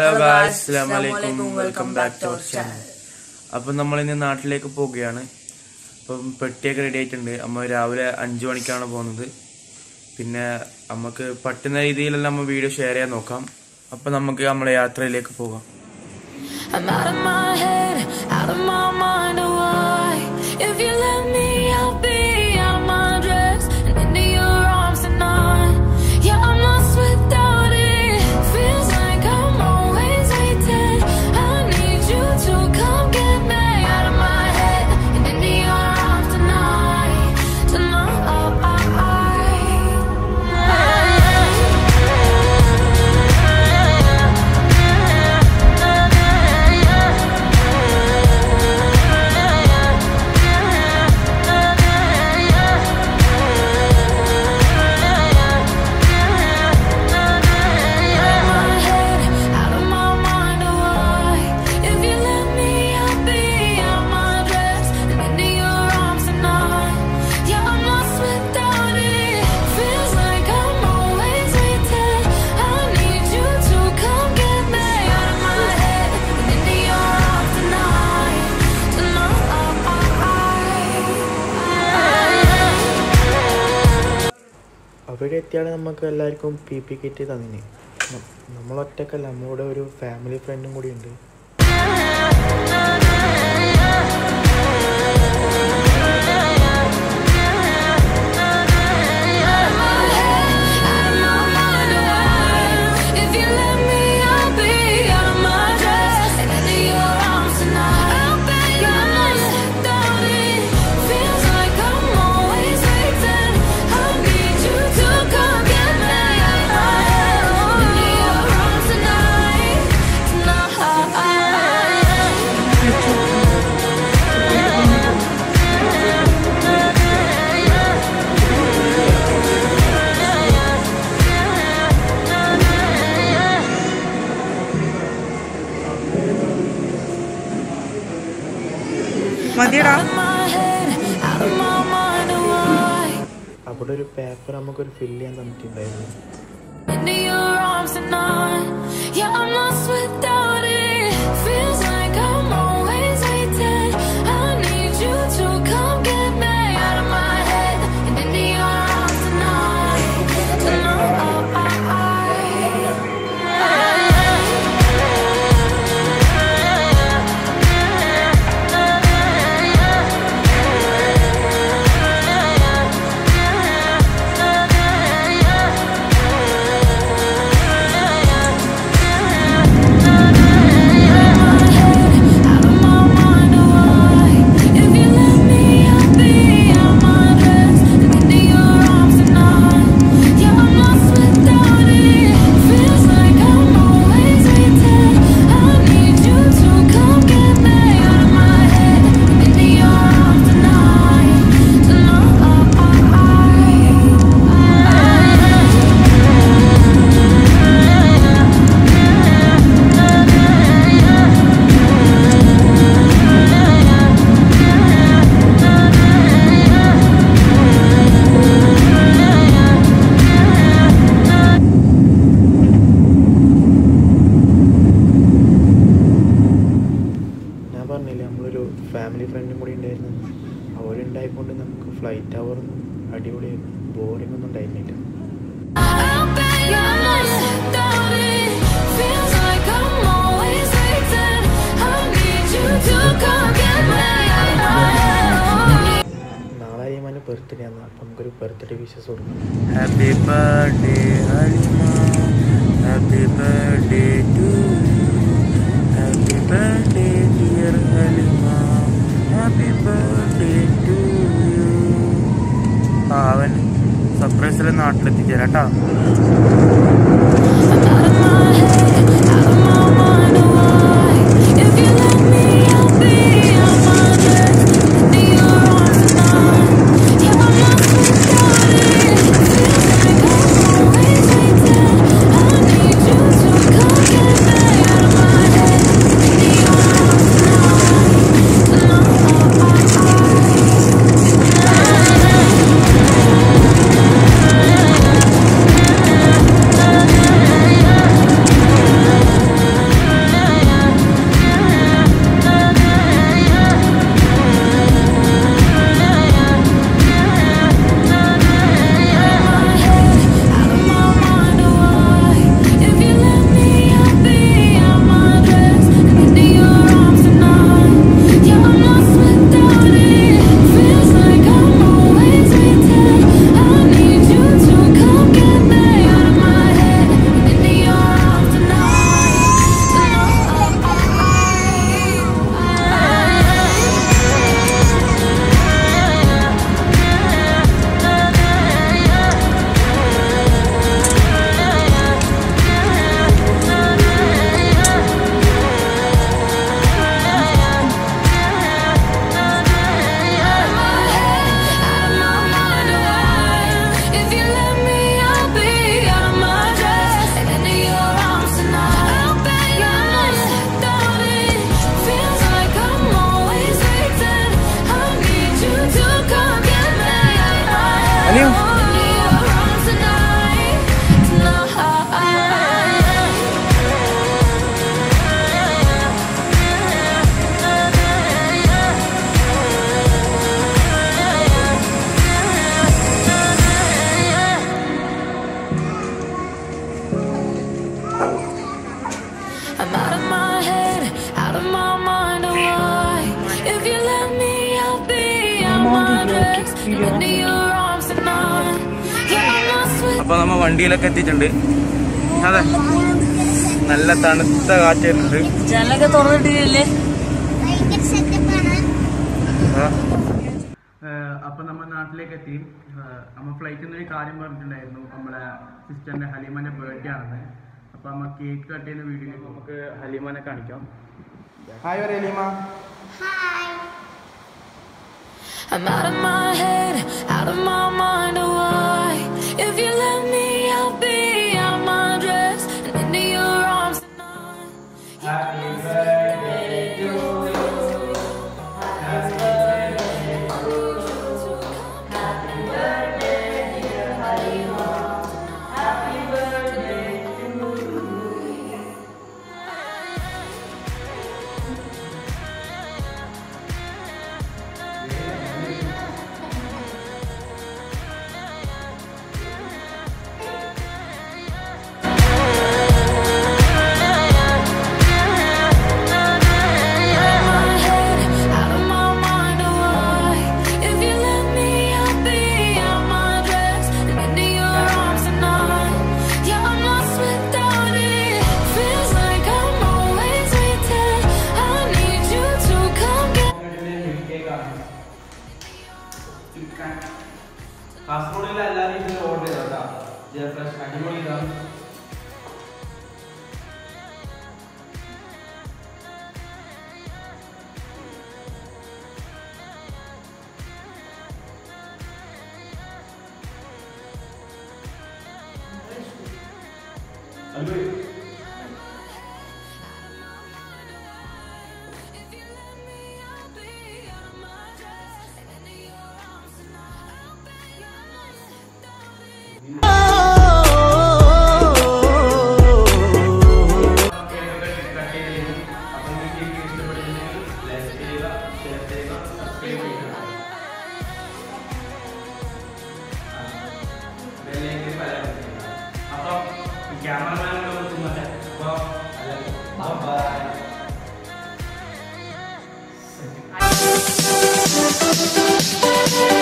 Hello guys അസ്സലാമലൈക്കും welcome back to our channel അപ്പം നമ്മൾ ഇന്ന് നാട്ടിലേക്ക് പോവുകയാണ് അപ്പം പെട്ടിയൊക്കെ റെഡി ആയിട്ടുണ്ട് അമ്മ രാവിലെ അഞ്ചു മണിക്കാണ് പോകുന്നത് പിന്നെ നമുക്ക് പറ്റുന്ന രീതിയിലെല്ലാം നമ്മൾ വീഡിയോ ഷെയർ ചെയ്യാൻ നോക്കാം അപ്പം നമുക്ക് നമ്മളെ യാത്രയിലേക്ക് പോകാം I'm out of my head, out of my mind. Oh, why? If you let me, I'll be out of my dress and into your arms tonight. Yeah, I'm lost without it. Feels like I'm always waiting. I need you to come get me out of my head and into your arms tonight. Out of my mind, oh why? If you let me, I'll be out of my dress and into your arms tonight. Yeah, I'm lost without it. Feels like I'm always waiting. I need you to come get me out of my head and into your arms tonight. Tonight. അവിടെ എത്തിയാണ് നമുക്ക് എല്ലാവർക്കും P P kit തന്നിന് നമ്മളൊറ്റക്കല്ല നമ്മുടെ ഒരു family ഫ്രണ്ടും കൂടി ഉണ്ട് If you let me, I'll be out of my dress and into your arms tonight. I'll bet you're lost without it. Feels like I'm always waiting. I need you to come get me out of my head into your arms tonight. Tonight. മതിയടാ my head, out of my mind, oh why? അവിടെ ഒരു paper നമുക്കൊരു fill ചെയ്യാൻ തന്നിട്ടുണ്ടായിരുന്നു Into your arms tonight. Yeah, I'm lost without it. Feels like I'm always waiting. I need you to come get me out of my head and into your arms tonight. Out of my mind, oh why? If you let me, I'll be out of my dress and into your arms tonight. Yeah, I'm lost without it. Feels like I'm always waiting. I need you to come get me out of my head and into your arms tonight. ഞാൻ പറഞ്ഞില്ലേ നമ്മളൊരു family ഫ്രണ്ടും കൂടി ഉണ്ടായിരുന്നു അവരുണ്ടായിക്കൊണ്ട് നമുക്ക് flight അവറൊന്നും അടിപൊളിയായിരുന്നു boring ഒന്നും ഉണ്ടായിരുന്നില്ല I'll bet you're lost without it. Feels like I'm always waiting. I need you to come get me out of my head. നാളെ അയ്യമാൻ്റെ ബർത്ത്ഡേ ആണ് അപ്പം നമുക്കൊരു ബർത്ത്ഡേ വിഷസ് കൊടുക്കാം happy birthday Halima happy birthday to happy birthday dear Halima happy birthday to you ആ അവൻ സർപ്രൈസിലെ നാട്ടിലെത്തിച്ചേരാം കേട്ടോ Out of my mind, oh why? If you let me, I'll be out of my dress into your arms tonight. Yeah, I'm lost without it. Feels like I'm always waiting. I need you to come get me out of my head into your arms tonight. into your arms tonight. Yeah, I'm lost with അപ്പൊ നമ്മ വണ്ടിയിലൊക്കെ എത്തിയിട്ടുണ്ട് അതെ നല്ല തണുത്ത കാറ്റ് വരുന്നുണ്ട് ജനലൊക്കെ തുറന്നിട്ടില്ലേ അപ്പൊ നമ്മ നാട്ടിലേക്ക് എത്തി നമ്മ ഫ്ലൈറ്റിൽ നിന്ന് ഒരു കാര്യം പറഞ്ഞിട്ടുണ്ടായിരുന്നു നമ്മളെ സിസ്റ്ററിന്റെ ഹലീമന്റെ ബർത്ത്ഡേ ആണെന്ന് അപ്പൊ നമ്മ കേക്ക് കട്ട് ചെയ്യുന്ന വീഡിയോയിൽ നമുക്ക് ഹലീമനെ കാണിക്കാം ഹായ് പറ Haleema I'm out of my head, out of my mind. Oh, why? If you let me, I'll be out my dress and into your arms tonight. Out of my head, out of my mind. Oh, why? If you let me, I'll be out my dress and into your arms tonight. Yeah, I'm lost without it. Feels like I'm always waiting. I need you to come get. കാസർഗോഡിലെ എല്ലാവരും ഇതിൽ order ചെയ്തോ കേട്ടോ fresh അടിപൊളി ഇതാണ് If you let me, I'll be out of my dress and into your arms tonight. I'll bet you're lost without it. ക്യാമറമാനോട് by